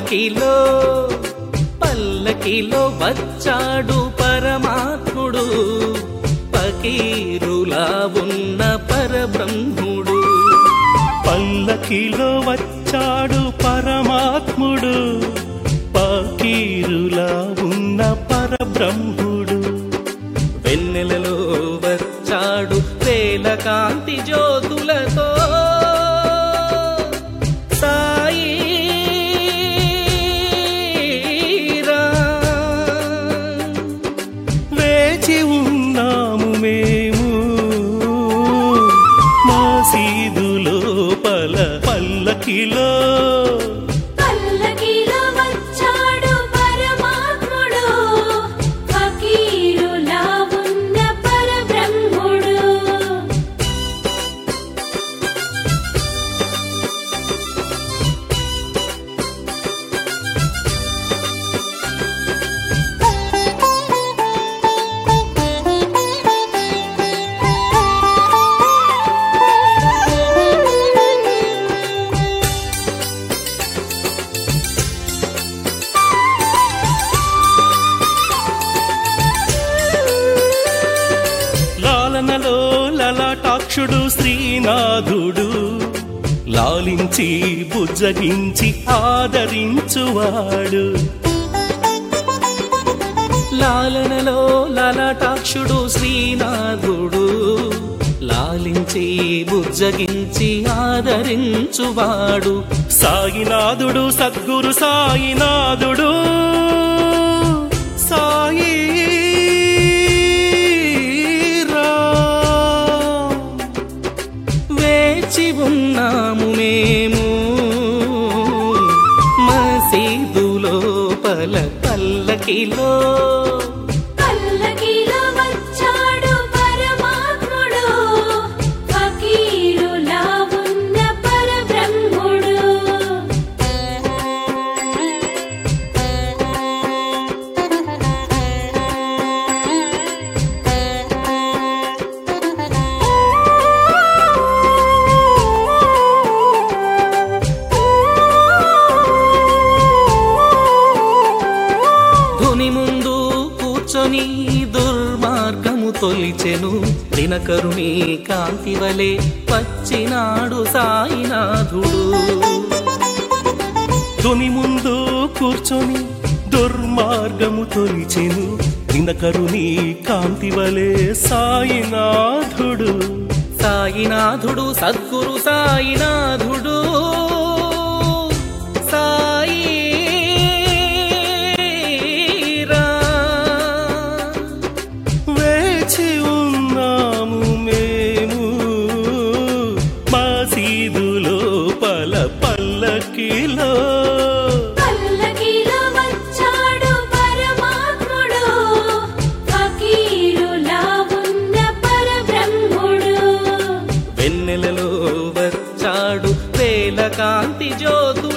పల్లకిలో పల్లకిలో వచ్చాడు పరమాత్ముడు పకీరులా ఉన్న పరబ్రహ్ముడు పల్లకిలో వచ్చాడు పరమాత్ముడు పకీరులా ఉన్న పరబ్రహ్ముడు వెన్నెలలో వచ్చాడు వేల కాంతి జ్యోతులతో సాయి రామ్. వేచి ఉన్నాము మేము మసీదు లోపల పల్లకిలో పల్లకిలో వచ్చాడు పరమాత్ముడు ఫకీరులా ఉన్న పరబ్రహ్ముడు లాలనలో లలాటాక్షుడు శ్రీనాథుడు లాలించి బుజ్జగించి ఆదరించువాడు లాలనలో లలాటాక్షుడు శ్రీనాథుడు లాలించి బుజ్జగించి ఆదరించువాడు సాయినాథుడు సద్గురు సాయినాథుడు సాయి రామ్. వేచి ఉన్నాము మేము మసీదు లోపల పల్లకిలో పల్లకిలో వచ్చాడు పరమాత్ముడు ఫకీరులా ఉన్న పరబ్రహ్ముడు ధుని ముందు కూర్చొని దుర్మార్గము తొలిచెను దినకరుని కాంతి వలె వచ్చినాడు సాయినాథుడు తుని ముందు కూర్చొని దుర్మార్గము తొలిచెను దినకరుని కాంతి వలె సాయినాథుడు సాయినాథుడు సద్గురు సాయినాథుడు సాయి రామ్. వేచి ఉన్నాము మేము మసీదు లోపల పల్లకిలో పల్లకిలో వచ్చాడు పరమాత్ముడు ఫకీరులా ఉన్న పరబ్రహ్ముడు వెన్నెలలో వచ్చాడు వేల కాంతి జ్యోతులతో